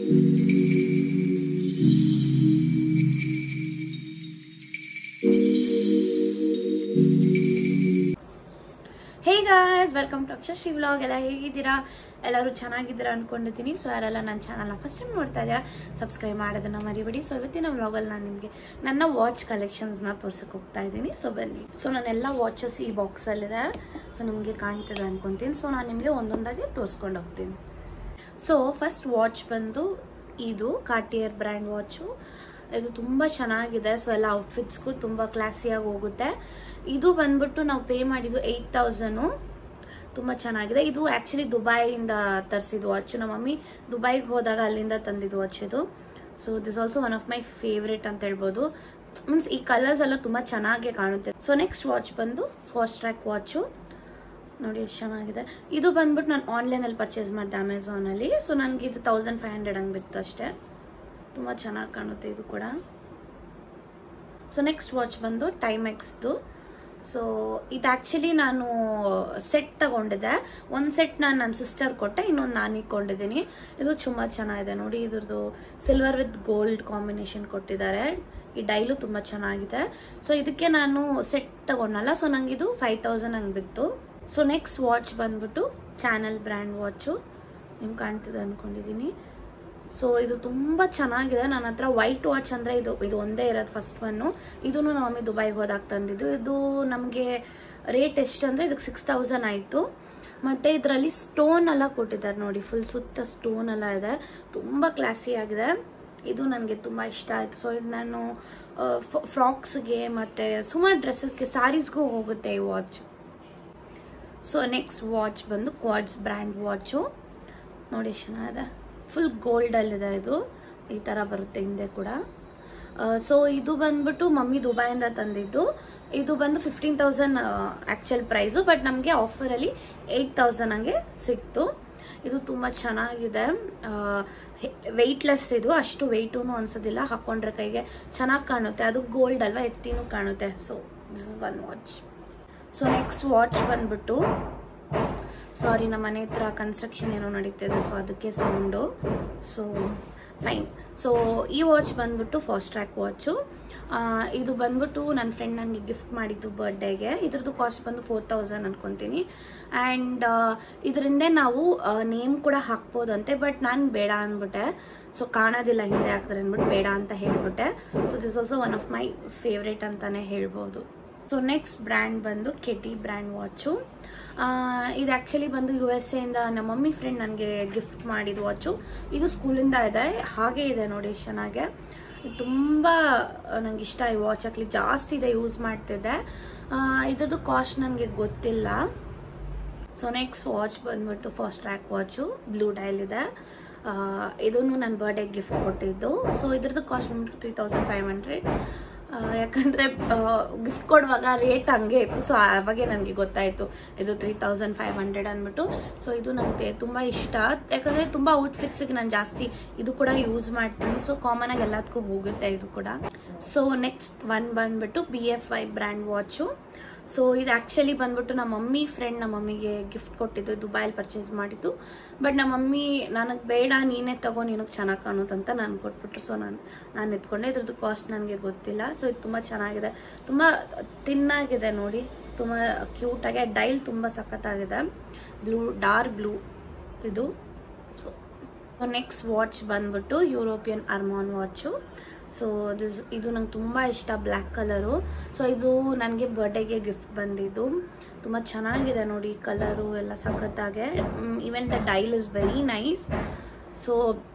hey guys welcome to Akshashri vlog ಎಲ್ಲ ಹೇಗಿದ್ದೀರಾ ಎಲ್ಲರೂ ಚೆನ್ನಾಗಿದ್ದೀರಾ ಅನ್ಕೊಂಡಿದ್ದೀನಿ ಸೊ ಯಾರೆಲ್ಲ ನನ್ನ ಚಾನಲ್ನ ಫಸ್ಟ್ ಟೈಮ್ ನೋಡ್ತಾ ಇದ್ದೀರಾ ಸಬ್ಸ್ಕ್ರೈಬ್ ಮಾಡೋದನ್ನ ಮರಿಬೇಡಿ ಸೊ ಇವತ್ತಿನ ವ್ಲಾಗಲ್ಲಿ ನಾನು ನಿಮಗೆ ನನ್ನ ವಾಚ್ ಕಲೆಕ್ಷನ್ಸ್ನ ತೋರ್ಸಕ್ಕೆ ಹೋಗ್ತಾ ಇದ್ದೀನಿ ಸೊ ಬನ್ನಿ ಸೊ ನನ್ನೆಲ್ಲ ವಾಚಸ್ ಈ ಬಾಕ್ಸಲ್ಲಿದೆ ಸೊ ನಿಮಗೆ ಕಾಣ್ತಿದೆ ಅನ್ಕೊಂತೀನಿ ಸೊ ನಾನು ನಿಮಗೆ ಒಂದೊಂದಾಗಿ ತೋರಿಸ್ಕೊಂಡು ಹೋಗ್ತೀನಿ ಸೊ ಫಸ್ಟ್ ವಾಚ್ ಬಂದು ಇದು ಕಾರ್ಟಿಯರ್ ಬ್ರ್ಯಾಂಡ್ ವಾಚು ಇದು ತುಂಬ ಚೆನ್ನಾಗಿದೆ ಸೊ ಎಲ್ಲ ಔಟ್ಫಿಟ್ಸ್ಗೂ ತುಂಬ ಕ್ಲಾಸಿಯಾಗಿ ಹೋಗುತ್ತೆ ಇದು ಬಂದ್ಬಿಟ್ಟು ನಾವು ಪೇ ಮಾಡಿದ್ದು ಏಯ್ಟ್ ತೌಸಂಡು ತುಂಬ ಚೆನ್ನಾಗಿದೆ ಇದು ಆ್ಯಕ್ಚುಲಿ ದುಬೈಯಿಂದ ತರಿಸಿದ ವಾಚ್ ನಮ್ಮ ಮಮ್ಮಿ ದುಬೈಗೆ ಹೋದಾಗ ಅಲ್ಲಿಂದ ತಂದಿದ್ದು ವಾಚ್ ಇದು so this also one of my favourite ಅಂತ ಹೇಳ್ಬೋದು ಮೀನ್ಸ್ ಈ ಕಲರ್ಸ್ ಎಲ್ಲ ತುಂಬ ಚೆನ್ನಾಗಿ ಕಾಣುತ್ತೆ ಸೊ ನೆಕ್ಸ್ಟ್ ವಾಚ್ ಬಂದು ಫಾಸ್ಟ್ ಟ್ರ್ಯಾಕ್ ವಾಚು ನೋಡಿ ಎಷ್ಟು ಚೆನ್ನಾಗಿದೆ ಇದು ಬಂದ್ಬಿಟ್ಟು ನಾನು ಆನ್ಲೈನಲ್ಲಿ ಪರ್ಚೇಸ್ ಮಾಡಿದೆ ಅಮೆಝಾನಲ್ಲಿ ಸೊ ನನಗೆ ಇದು ತೌಸಂಡ್ ಫೈವ್ ಹಂಡ್ರೆಡ್ ಹಂಗೆ ಬಿತ್ತು ಅಷ್ಟೇ ತುಂಬ ಚೆನ್ನಾಗಿ ಕಾಣುತ್ತೆ ಇದು ಕೂಡ ಸೊ ನೆಕ್ಸ್ಟ್ ವಾಚ್ ಬಂದು ಟೈಮೆಕ್ಸ್ದು ಸೊ ಇದು ಆ್ಯಕ್ಚುಲಿ ನಾನು ಸೆಟ್ ತಗೊಂಡಿದ್ದೆ ಒಂದು ಸೆಟ್ ನಾನು ನನ್ನ ಸಿಸ್ಟರ್ ಕೊಟ್ಟೆ ಇನ್ನೊಂದು ನಾನು ಇಟ್ಕೊಂಡಿದ್ದೀನಿ ಇದು ತುಂಬ ಚೆನ್ನಾಗಿದೆ ನೋಡಿ ಇದ್ರದ್ದು ಸಿಲ್ವರ್ ವಿತ್ ಗೋಲ್ಡ್ ಕಾಂಬಿನೇಷನ್ ಕೊಟ್ಟಿದ್ದಾರೆ ಈ ಡೈಲು ತುಂಬ ಚೆನ್ನಾಗಿದೆ ಸೊ ಇದಕ್ಕೆ ನಾನು ಸೆಟ್ ತಗೊಂಡಲ್ಲ ಸೊ ನಂಗೆ ಇದು ಫೈವ್ ತೌಸಂಡ್ ಹಂಗೆ ಬಿತ್ತು ಸೊ ನೆಕ್ಸ್ಟ್ ವಾಚ್ ಬಂದ್ಬಿಟ್ಟು ಚಾನಲ್ ಬ್ರ್ಯಾಂಡ್ ವಾಚು ನಿಮ್ಗೆ ಕಾಣ್ತಿದೆ ಅಂದ್ಕೊಂಡಿದ್ದೀನಿ ಸೊ ಇದು ತುಂಬ ಚೆನ್ನಾಗಿದೆ ನನ್ನ ಹತ್ರ ವೈಟ್ ವಾಚ್ ಅಂದರೆ ಇದು ಇದು ಒಂದೇ ಇರೋದು ಫಸ್ಟ್ ಒನ್ನು ಇದೂ ನಮ್ಮ ಮಮ್ಮಿ ದುಬೈಗೆ ಹೋದಾಗ ತಂದಿದ್ದು ಇದು ನಮಗೆ ರೇಟ್ ಎಷ್ಟು ಅಂದರೆ ಇದಕ್ಕೆ ಸಿಕ್ಸ್ ತೌಸಂಡ್ ಆಯಿತು ಮತ್ತು ಇದರಲ್ಲಿ ಸ್ಟೋನ್ ಎಲ್ಲ ಕೊಟ್ಟಿದ್ದಾರೆ ನೋಡಿ ಫುಲ್ ಸುತ್ತ ಸ್ಟೋನ್ ಎಲ್ಲ ಇದೆ ತುಂಬ ಕ್ಲಾಸಿ ಆಗಿದೆ ಇದು ನನಗೆ ತುಂಬ ಇಷ್ಟ ಆಯಿತು ಸೊ ಇದು ನಾನು ಫ್ರಾಕ್ಸ್ಗೆ ಮತ್ತು ಸುಮಾರು ಡ್ರೆಸ್ಸಸ್ಗೆ ಸ್ಯಾರೀಸ್ಗೂ ಹೋಗುತ್ತೆ ಈ ವಾಚ್ ಸೊ ನೆಕ್ಸ್ಟ್ ವಾಚ್ ಬಂದು ಕ್ವಾಡ್ಸ್ ಬ್ರ್ಯಾಂಡ್ ವಾಚು ನೋಡಿ ಎಷ್ಟು ಚೆನ್ನಾಗಿದೆ ಫುಲ್ ಗೋಲ್ಡಲ್ಲಿದೆ ಇದು ಈ ಥರ ಬರುತ್ತೆ ಹಿಂದೆ ಕೂಡ ಸೊ ಇದು ಬಂದ್ಬಿಟ್ಟು ಮಮ್ಮಿ ದುಬೈಯಿಂದ ತಂದಿದ್ದು ಇದು ಬಂದು fifteen thousand actual price but ನಮಗೆ ಆಫರಲ್ಲಿ ಏಯ್ಟ್ ತೌಸಂಡ್ ಹಂಗೆ ಸಿಕ್ತು ಇದು ತುಂಬ ಚೆನ್ನಾಗಿದೆ ವೆಯ್ಟ್ಲೆಸ್ ಇದು ಅಷ್ಟು ವೆಯ್ಟೂ ಅನ್ಸೋದಿಲ್ಲ ಹಾಕೊಂಡ್ರೆ ಕೈಗೆ ಚೆನ್ನಾಗಿ ಕಾಣುತ್ತೆ ಅದು ಗೋಲ್ಡ್ ಅಲ್ವಾ ಎತ್ತಿನೂ ಕಾಣುತ್ತೆ so this is one watch so next watch ಬಂದ್ಬಿಟ್ಟು ಸಾರಿ ನಮ್ಮ ಮನೆ ಹತ್ರ ಕನ್ಸ್ಟ್ರಕ್ಷನ್ ಏನೋ ನಡೀತಿದೆ ಸೊ ಅದಕ್ಕೆ ಸೌಂಡು ಸೊ ಫೈನ್ ಸೊ ಈ ವಾಚ್ ಬಂದ್ಬಿಟ್ಟು ಫಾಸ್ಟ್ ಟ್ರ್ಯಾಕ್ ವಾಚು ಇದು ಬಂದ್ಬಿಟ್ಟು ನನ್ನ ಫ್ರೆಂಡ್ ನನಗೆ ಗಿಫ್ಟ್ ಮಾಡಿದ್ದು ಬರ್ಡೇಗೆ ಇದ್ರದ್ದು ಕಾಸ್ಟ್ ಬಂದು ಫೋರ್ ತೌಸಂಡ್ ಅನ್ಕೊತೀನಿ ಆ್ಯಂಡ್ ಇದರಿಂದ ನಾವು ನೇಮ್ ಕೂಡ ಹಾಕ್ಬೋದಂತೆ ಬಟ್ ನಾನು ಬೇಡ ಅಂದ್ಬಿಟ್ಟೆ ಸೊ ಕಾಣೋದಿಲ್ಲ ಹಿಂದೆ ಹಾಕಿದ್ರೆ ಅಂದ್ಬಿಟ್ಟು ಬೇಡ ಅಂತ ಹೇಳ್ಬಿಟ್ಟೆ so this also one of my favourite ಅಂತಲೇ ಹೇಳ್ಬೋದು ಸೊ ನೆಕ್ಸ್ಟ್ ಬ್ರ್ಯಾಂಡ್ ಬಂದು ಕೆಟಿ ಬ್ರ್ಯಾಂಡ್ ವಾಚು ಇದು ಆ್ಯಕ್ಚುಲಿ ಬಂದು ಯು ಎಸ್ ಎಯಿಂದ ನಮ್ಮ ಮಮ್ಮಿ ಫ್ರೆಂಡ್ ನನಗೆ ಗಿಫ್ಟ್ ಮಾಡಿದ ವಾಚು ಇದು ಸ್ಕೂಲಿಂದ ಇದೆ ಹಾಗೆ ಇದೆ ನೋಡಿ ಚೆನ್ನಾಗೆ ತುಂಬ ನಂಗೆ ಇಷ್ಟ ಈ ವಾಚ್ ಹಾಕ್ಲಿ ಜಾಸ್ತಿ ಇದೆ ಯೂಸ್ ಮಾಡ್ತಿದ್ದೆ ಇದ್ರದ್ದು ಕಾಸ್ಟ್ ನನಗೆ ಗೊತ್ತಿಲ್ಲ ಸೊ ನೆಕ್ಸ್ಟ್ ವಾಚ್ ಬಂದ್ಬಿಟ್ಟು fast track watch blue dial ಇದೆ ಇದನ್ನು ನನ್ನ ಬರ್ಡೇ ಗಿಫ್ಟ್ ಕೊಟ್ಟಿದ್ದು ಸೊ ಇದ್ರದ್ದು ಕಾಸ್ಟ್ ಬಂದ್ಬಿಟ್ಟು ತ್ರೀ ತೌಸಂಡ್ ಫೈವ್ ಹಂಡ್ರೆಡ್ ಯಾಕಂದರೆ ಗಿಫ್ಟ್ ಕೊಡುವಾಗ ರೇಟ್ ಹಂಗೆ ಇತ್ತು ಸೊ ಆವಾಗೆ ನನಗೆ ಗೊತ್ತಾಯಿತು ಇದು ತ್ರೀ ತೌಸಂಡ್ ಫೈವ್ ಹಂಡ್ರೆಡ್ ಅಂದ್ಬಿಟ್ಟು ಸೊ ಇದು ನನಗೆ ತುಂಬ ಇಷ್ಟ ಯಾಕಂದರೆ ತುಂಬ ಔಟ್ಫಿಟ್ಸಿಗೆ ನಾನು ಜಾಸ್ತಿ ಇದು ಕೂಡ ಯೂಸ್ ಮಾಡ್ತೀನಿ ಸೊ ಕಾಮನಾಗಿ ಎಲ್ಲದಕ್ಕೂ ಹೋಗುತ್ತೆ ಇದು ಕೂಡ ಸೊ ನೆಕ್ಸ್ಟ್ ಒನ್ ಬಂದ್ಬಿಟ್ಟು B F I brand watch so ಇದು ಆ್ಯಕ್ಚುಲಿ ಬಂದ್ಬಿಟ್ಟು ನಮ್ಮ ಮಮ್ಮಿ ಫ್ರೆಂಡ್ ನಮ್ಮ ಮಮ್ಮಿಗೆ ಗಿಫ್ಟ್ ಕೊಟ್ಟಿದ್ದು ದುಬೈಲಿ ಪರ್ಚೇಸ್ ಮಾಡಿದ್ದು ಬಟ್ ನಮ್ಮ ಮಮ್ಮಿ ನನಗೆ ಬೇಡ ನೀನೇ ತಗೋ ನಿನಗೆ ಚೆನ್ನಾಗಿ ಕಾಣುತ್ತಂತ ನಾನು ಕೊಟ್ಬಿಟ್ರು ಸೊ ನಾನು ನಾನು ಎತ್ಕೊಂಡೆ ಇದ್ರದ್ದು ಕಾಸ್ಟ್ ನನಗೆ ಗೊತ್ತಿಲ್ಲ ಸೊ ಇದು ತುಂಬ ಚೆನ್ನಾಗಿದೆ ತುಂಬ ತಿನ್ನಾಗಿದೆ ನೋಡಿ ತುಂಬ ಕ್ಯೂಟಾಗಿ ಡೈಲ್ ತುಂಬ ಸಖತ್ತಾಗಿದೆ ಬ್ಲೂ ಡಾರ್ಕ್ ಬ್ಲೂ ಇದು ಸೊ ನೆಕ್ಸ್ಟ್ ವಾಚ್ ಬಂದ್ಬಿಟ್ಟು European Armani watch so this ಇದು ನಂಗೆ ತುಂಬ ಇಷ್ಟ ಬ್ಲ್ಯಾಕ್ ಕಲರು ಸೊ ಇದು ನನಗೆ ಬರ್ಡೇಗೆ ಗಿಫ್ಟ್ ಬಂದಿದ್ದು ತುಂಬ ಚೆನ್ನಾಗಿದೆ ನೋಡಿ ಕಲರು ಎಲ್ಲ ಸಖತ್ತಾಗೆ even the dial is very nice so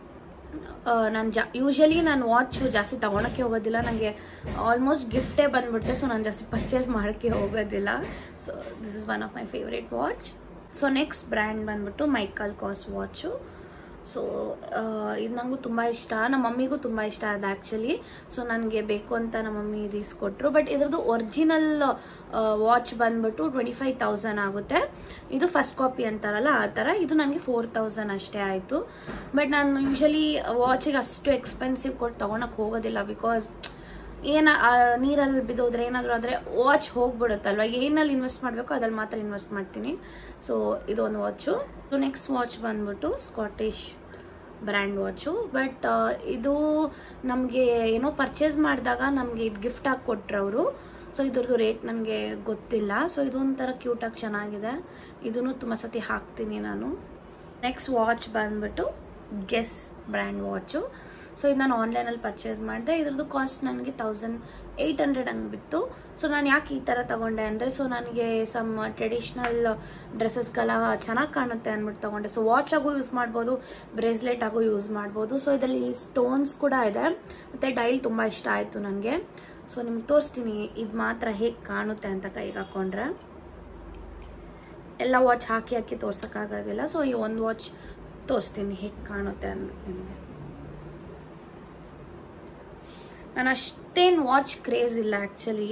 ನಾನು ಜಾ ಯೂಶಲಿ ನಾನು ವಾಚು ಜಾಸ್ತಿ ತೊಗೊಳಕ್ಕೆ ಹೋಗೋದಿಲ್ಲ ನನಗೆ ಆಲ್ಮೋಸ್ಟ್ ಗಿಫ್ಟೇ ಬಂದ್ಬಿಡುತ್ತೆ ಸೊ ನಾನು ಜಾಸ್ತಿ ಪರ್ಚೇಸ್ ಮಾಡೋಕ್ಕೆ ಹೋಗೋದಿಲ್ಲ so this is one of my favourite watch so next brand ಬಂದ್ಬಿಟ್ಟು ಮೈಕಲ್ ಕಾಸ್ ವಾಚು ಸೊ ಇದು ನನಗೂ ತುಂಬ ಇಷ್ಟ ನಮ್ಮ ಮಮ್ಮಿಗೂ ತುಂಬ ಇಷ್ಟ ಅದು ಆ್ಯಕ್ಚುಲಿ ಸೊ ನನಗೆ ಬೇಕು ಅಂತ ನಮ್ಮ ಮಮ್ಮಿ ಇದು ಇಸ್ಕೊಟ್ರು ಬಟ್ ಇದ್ರದ್ದು ಒರಿಜಿನಲ್ ವಾಚ್ ಬಂದ್ಬಿಟ್ಟು ಟ್ವೆಂಟಿ ಫೈವ್ ತೌಸಂಡ್ ಆಗುತ್ತೆ ಇದು ಫಸ್ಟ್ ಕಾಪಿ ಅಂತಾರಲ್ಲ ಆ ಥರ ಇದು ನನಗೆ ಫೋರ್ ತೌಸಂಡ್ ಅಷ್ಟೇ ಆಯಿತು ಬಟ್ ನಾನು ಯೂಶಲಿ ವಾಚಿಗೆ ಅಷ್ಟು ಎಕ್ಸ್ಪೆನ್ಸಿವ್ ಕೊಟ್ಟು ತೊಗೊಳಕ್ಕೆ ಹೋಗೋದಿಲ್ಲ ಬಿಕಾಸ್ ಏನ ನೀರಲ್ಲಿ ಬಿದ್ದೋದ್ರೆ ಏನಾದರೂ ಆದರೆ ವಾಚ್ ಹೋಗ್ಬಿಡುತ್ತಲ್ವ ಏನಲ್ಲಿ ಇನ್ವೆಸ್ಟ್ ಮಾಡಬೇಕು ಅದ್ರಲ್ಲಿ ಮಾತ್ರ ಇನ್ವೆಸ್ಟ್ ಮಾಡ್ತೀನಿ ಸೊ ಇದು ಒಂದು ವಾಚು ಸೊ ನೆಕ್ಸ್ಟ್ ವಾಚ್ ಬಂದ್ಬಿಟ್ಟು ಸ್ಕಾಟಿಶ್ ಬ್ರ್ಯಾಂಡ್ ವಾಚು ಬಟ್ ಇದು ನಮಗೆ ಏನೋ ಪರ್ಚೇಸ್ ಮಾಡಿದಾಗ ನಮಗೆ ಇದು ಗಿಫ್ಟ್ ಆಗಿ ಕೊಟ್ರು ಅವರು ಸೊ ಇದ್ರದ್ದು ರೇಟ್ ನನಗೆ ಗೊತ್ತಿಲ್ಲ ಸೊ ಇದು ಒಂಥರ ಕ್ಯೂಟಾಗಿ ಚೆನ್ನಾಗಿದೆ ಇದನ್ನು ತುಂಬ ಸತಿ ಹಾಕ್ತೀನಿ ನಾನು ನೆಕ್ಸ್ಟ್ ವಾಚ್ ಬಂದ್ಬಿಟ್ಟು ಗೆಸ್ ಬ್ರ್ಯಾಂಡ್ ವಾಚು ಸೊ ಇದು ನಾನು ಆನ್ಲೈನಲ್ಲಿ ಪರ್ಚೇಸ್ ಮಾಡಿದೆ ಇದ್ರದ್ದು ಕಾಸ್ಟ್ ನನಗೆ ತೌಸಂಡ್ ಏಯ್ಟ್ ಹಂಡ್ರೆಡ್ ಹಂಗೆ ಬಿತ್ತು ಸೊ ನಾನು ಯಾಕೆ ಈ ಥರ ತಗೊಂಡೆ ಅಂದರೆ ಸೊ ನನಗೆ ಸಮ್ ಟ್ರೆಡಿಷ್ನಲ್ ಡ್ರೆಸ್ಸಸ್ಗೆಲ್ಲ ಚೆನ್ನಾಗಿ ಕಾಣುತ್ತೆ ಅಂದ್ಬಿಟ್ಟು ತಗೊಂಡೆ ಸೊ ವಾಚ್ ಆಗು ಯೂಸ್ ಮಾಡ್ಬೋದು ಬ್ರೇಸ್ಲೆಟ್ ಆಗು ಯೂಸ್ ಮಾಡ್ಬೋದು ಸೊ ಇದರಲ್ಲಿ ಸ್ಟೋನ್ಸ್ ಕೂಡ ಇದೆ ಮತ್ತು ಡೈಲ್ ತುಂಬ ಇಷ್ಟ ಆಯಿತು ನನಗೆ ಸೊ ನಿಮ್ಗೆ ತೋರಿಸ್ತೀನಿ ಇದು ಮಾತ್ರ ಹೇಗೆ ಕಾಣುತ್ತೆ ಅಂತ ಕೈಗೆ ಹಾಕೊಂಡ್ರೆ ಎಲ್ಲ ವಾಚ್ ಹಾಕಿ ಹಾಕಿ ತೋರ್ಸೋಕ್ಕಾಗೋದಿಲ್ಲ ಸೊ ಈ ಒಂದು ವಾಚ್ ತೋರಿಸ್ತೀನಿ ಹೇಗೆ ಕಾಣುತ್ತೆ ಅಂದ್ಬಿಟ್ಟು ನಿಮಗೆ ನಾನು ಅಷ್ಟೇನು ವಾಚ್ ಕ್ರೇಜ್ ಇಲ್ಲ ಆ್ಯಕ್ಚುಲಿ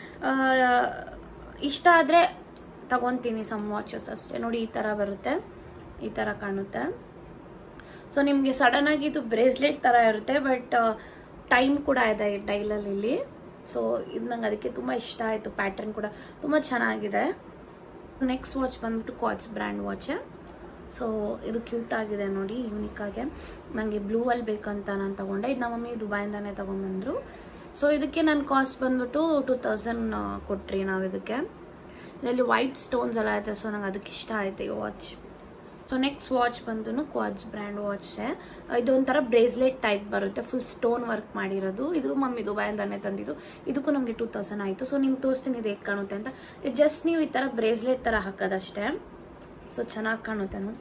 ಇಷ್ಟ ಆದರೆ ತಗೊತೀನಿ ಸಮ್ ವಾಚಸ್ ಅಷ್ಟೇ ನೋಡಿ ಈ ಥರ ಬರುತ್ತೆ ಈ ಥರ ಕಾಣುತ್ತೆ ಸೊ ನಿಮಗೆ ಸಡನ್ ಆಗಿ ಇದು ಬ್ರೇಸ್ಲೆಟ್ ಥರ ಇರುತ್ತೆ ಬಟ್ ಟೈಮ್ ಕೂಡ ಇದೆ ಈ ಡೈಲಲ್ಲಿ ಇಲ್ಲಿ ಸೊ ಇದು ನಂಗೆ ಅದಕ್ಕೆ ತುಂಬ ಇಷ್ಟ ಆಯಿತು ಪ್ಯಾಟರ್ನ್ ಕೂಡ ತುಂಬ ಚೆನ್ನಾಗಿದೆ ನೆಕ್ಸ್ಟ್ ವಾಚ್ ಬಂದ್ಬಿಟ್ಟು ಕಾಚ್ ಬ್ರ್ಯಾಂಡ್ ವಾಚ್ ಸೊ ಇದು ಕ್ಯೂಟ್ ಆಗಿದೆ ನೋಡಿ ಯೂನಿಕ್ ಆಗಿ ನನಗೆ ಬ್ಲೂ ಅಲ್ಲಿ ಬೇಕಂತ ನಾನು ತಗೊಂಡೆ ಇದು ನಮ್ಮ ಮಮ್ಮಿ ದುಬೈಯಿಂದಾನೇ ತಗೊಂಡ್ಬಂದ್ರು ಸೊ ಇದಕ್ಕೆ ನನ್ನ ಕಾಸ್ಟ್ ಬಂದ್ಬಿಟ್ಟು ಟೂ ತೌಸಂಡ್ ಕೊಟ್ರಿ ನಾವು ಇದಕ್ಕೆ ಇದರಲ್ಲಿ ವೈಟ್ ಸ್ಟೋನ್ಸ್ ಎಲ್ಲ ಐತೆ ಸೊ ನಂಗೆ ಅದಕ್ಕೆ ಇಷ್ಟ ಆಯ್ತು ಈ ವಾಚ್ ಸೊ ನೆಕ್ಸ್ಟ್ ವಾಚ್ ಬಂದು ಕ್ವಾಚ್ ಬ್ರ್ಯಾಂಡ್ ವಾಚ್ ಇದೊಂಥರ ಬ್ರೇಸ್ಲೆಟ್ ಟೈಪ್ ಬರುತ್ತೆ ಫುಲ್ ಸ್ಟೋನ್ ವರ್ಕ್ ಮಾಡಿರೋದು ಇದು ಮಮ್ಮಿ ದುಬೈಯಿಂದಾನೆ ತಂದಿದ್ದು ಇದಕ್ಕೂ ನಮಗೆ ಟೂ ತೌಸಂಡ್ ಆಯಿತು ಸೊ ನಿಮ್ಗೆ ತೋರಿಸ್ತೀನಿ ಇದು ಹೇಗೆ ಕಾಣುತ್ತೆ ಅಂತ ಜಸ್ಟ್ ನೀವು ಈ ಥರ ಬ್ರೇಸ್ಲೆಟ್ ಥರ ಹಾಕೋದಷ್ಟೇ ಸೊ ಚೆನ್ನಾಗಿ ಕಾಣುತ್ತೆ ನೋಡಿ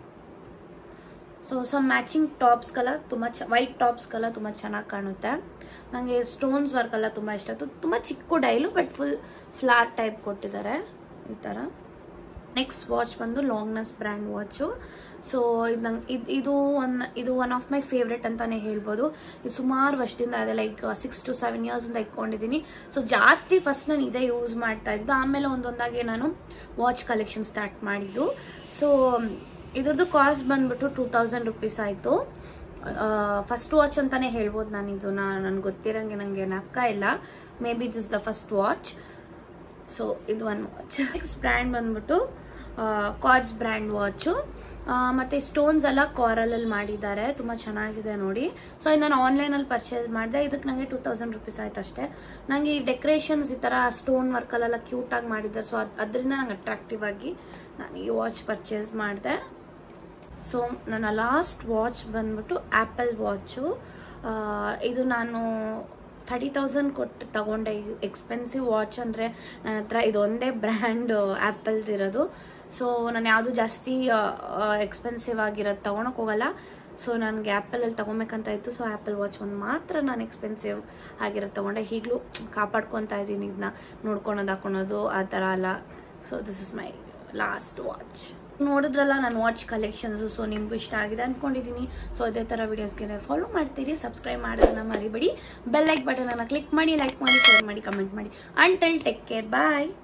ಸೊ ಸೊ ಮ್ಯಾಚಿಂಗ್ ಟಾಪ್ಸ್ಗೆಲ್ಲ ತುಂಬ ಚ ವೈಟ್ ಟಾಪ್ಸ್ಗೆಲ್ಲ ತುಂಬ ಚೆನ್ನಾಗಿ ಕಾಣುತ್ತೆ ನನಗೆ ಸ್ಟೋನ್ಸ್ ವರ್ಕ್ ಎಲ್ಲ ತುಂಬ ಇಷ್ಟ ಆಯಿತು ತುಂಬ ಚಿಕ್ಕ dial but full flat type ಕೊಟ್ಟಿದ್ದಾರೆ ಈ ಥರ ನೆಕ್ಸ್ಟ್ ವಾಚ್ ಬಂದು ಲಾಂಗ್ನೆಸ್ ಬ್ರ್ಯಾಂಡ್ ವಾಚು ಸೊ ಇದು ನಂಗೆ ಇದು ಇದು ಒನ್ ಇದು ಒನ್ ಆಫ್ ಮೈ ಫೇವ್ರೆಟ್ ಅಂತಾನೆ ಹೇಳ್ಬೋದು ಇದು ಸುಮಾರು ವರ್ಷದಿಂದ ಇದೆ ಲೈಕ್ ಸಿಕ್ಸ್ ಟು ಸೆವೆನ್ ಇಯರ್ಸಿಂದ ಇಟ್ಕೊಂಡಿದ್ದೀನಿ ಸೊ ಜಾಸ್ತಿ ಫಸ್ಟ್ ನಾನು ಇದೇ ಯೂಸ್ ಮಾಡ್ತಾ ಇದ್ದು ಆಮೇಲೆ ಒಂದೊಂದಾಗಿ ನಾನು ವಾಚ್ ಕಲೆಕ್ಷನ್ ಸ್ಟಾರ್ಟ್ ಮಾಡಿದ್ದು ಸೊ ಇದ್ರದ್ದು ಕಾಸ್ಟ್ ಬಂದ್ಬಿಟ್ಟು ಟೂ ತೌಸಂಡ್ ರುಪೀಸ್ ಆಯಿತು ಫಸ್ಟ್ ವಾಚ್ ಅಂತಾನೆ ಹೇಳ್ಬೋದು ನಾನು ಇದನ್ನ ನನ್ಗೆ ಗೊತ್ತಿರಂಗೆ ನನಗೆ ನಕ್ಕ ಇಲ್ಲ may be this the first watch so ಇದು ಒನ್ ವಾಚ್ ನೆಕ್ಸ್ಟ್ ಬ್ರ್ಯಾಂಡ್ ಬಂದ್ಬಿಟ್ಟು ಕಾಜ್ ಬ್ರ್ಯಾಂಡ್ ವಾಚು ಮತ್ತು ಸ್ಟೋನ್ಸ್ ಎಲ್ಲ ಕಾರಲಲ್ಲಿ ಮಾಡಿದ್ದಾರೆ ತುಂಬ ಚೆನ್ನಾಗಿದೆ ನೋಡಿ ಸೊ ಇದು ನಾನು ಆನ್ಲೈನಲ್ಲಿ ಪರ್ಚೇಸ್ ಮಾಡಿದೆ ಇದಕ್ಕೆ ನನಗೆ ಟೂ ತೌಸಂಡ್ ರುಪೀಸ್ ಆಯ್ತು ಅಷ್ಟೇ ನನಗೆ ಈ ಡೆಕೋರೇಷನ್ಸ್ ಈ ಥರ ಸ್ಟೋನ್ ವರ್ಕಲ್ಲೆಲ್ಲ ಕ್ಯೂಟಾಗಿ ಮಾಡಿದ್ದಾರೆ ಸೊ ಅದು ಅದರಿಂದ ನಂಗೆ ಅಟ್ರಾಕ್ಟಿವ್ ಆಗಿ ನಾನು ಈ ವಾಚ್ ಪರ್ಚೇಸ್ ಮಾಡಿದೆ ಸೊ ನನ್ನ ಲಾಸ್ಟ್ ವಾಚ್ ಬಂದ್ಬಿಟ್ಟು ಆ್ಯಪಲ್ ವಾಚು ಇದು ನಾನು ಥರ್ಟಿ ತೌಸಂಡ್ ಕೊಟ್ಟು ತಗೊಂಡೆ ಎಕ್ಸ್ಪೆನ್ಸಿವ್ ವಾಚ್ ಅಂದರೆ ನನ್ನ ಹತ್ರ ಇದೊಂದೇ ಬ್ರ್ಯಾಂಡ್ ಆ್ಯಪಲ್ದು ಇರೋದು ಸೊ ನಾನು ಯಾವುದು ಜಾಸ್ತಿ ಎಕ್ಸ್ಪೆನ್ಸಿವ್ ಆಗಿರೋದು ತೊಗೊಳಕ್ಕೆ ಹೋಗಲ್ಲ ಸೊ ನನಗೆ ಆ್ಯಪಲಲ್ಲಿ ತೊಗೊಬೇಕಂತ ಇತ್ತು ಸೊ ಆ್ಯಪಲ್ ವಾಚ್ ಒಂದು ಮಾತ್ರ ನಾನು ಎಕ್ಸ್ಪೆನ್ಸಿವ್ ಆಗಿರೋದು ತೊಗೊಂಡೆ ಈಗಲೂ ಕಾಪಾಡ್ಕೊತಾ ಇದ್ದೀನಿ ಇದನ್ನ ನೋಡ್ಕೊಳೋದು ಹಾಕೊಳೋದು ಆ ಥರ ಅಲ್ಲ so this is my last watch ನೋಡಿದ್ರಲ್ಲ ನಾನು ವಾಚ್ ಕಲೆಕ್ಷನ್ಸು ಸೊ ನಿಮಗೂ ಇಷ್ಟ ಆಗಿದೆ ಅಂದ್ಕೊಂಡಿದ್ದೀನಿ ಸೊ ಅದೇ ಥರ ವೀಡಿಯೋಸ್ಗೆ ಫಾಲೋ ಮಾಡ್ತೀರಿ ಸಬ್ಸ್ಕ್ರೈಬ್ ಮಾಡೋದನ್ನ ಮರಿಬೇಡಿ ಬೆಲ್ ಲೈಕ್ ಬಟನನ್ನು ಕ್ಲಿಕ್ ಮಾಡಿ ಲೈಕ್ ಮಾಡಿ ಶೇರ್ ಮಾಡಿ ಕಮೆಂಟ್ ಮಾಡಿ ಅಂಟಲ್ ಟೇಕ್ ಕೇರ್ ಬಾಯ್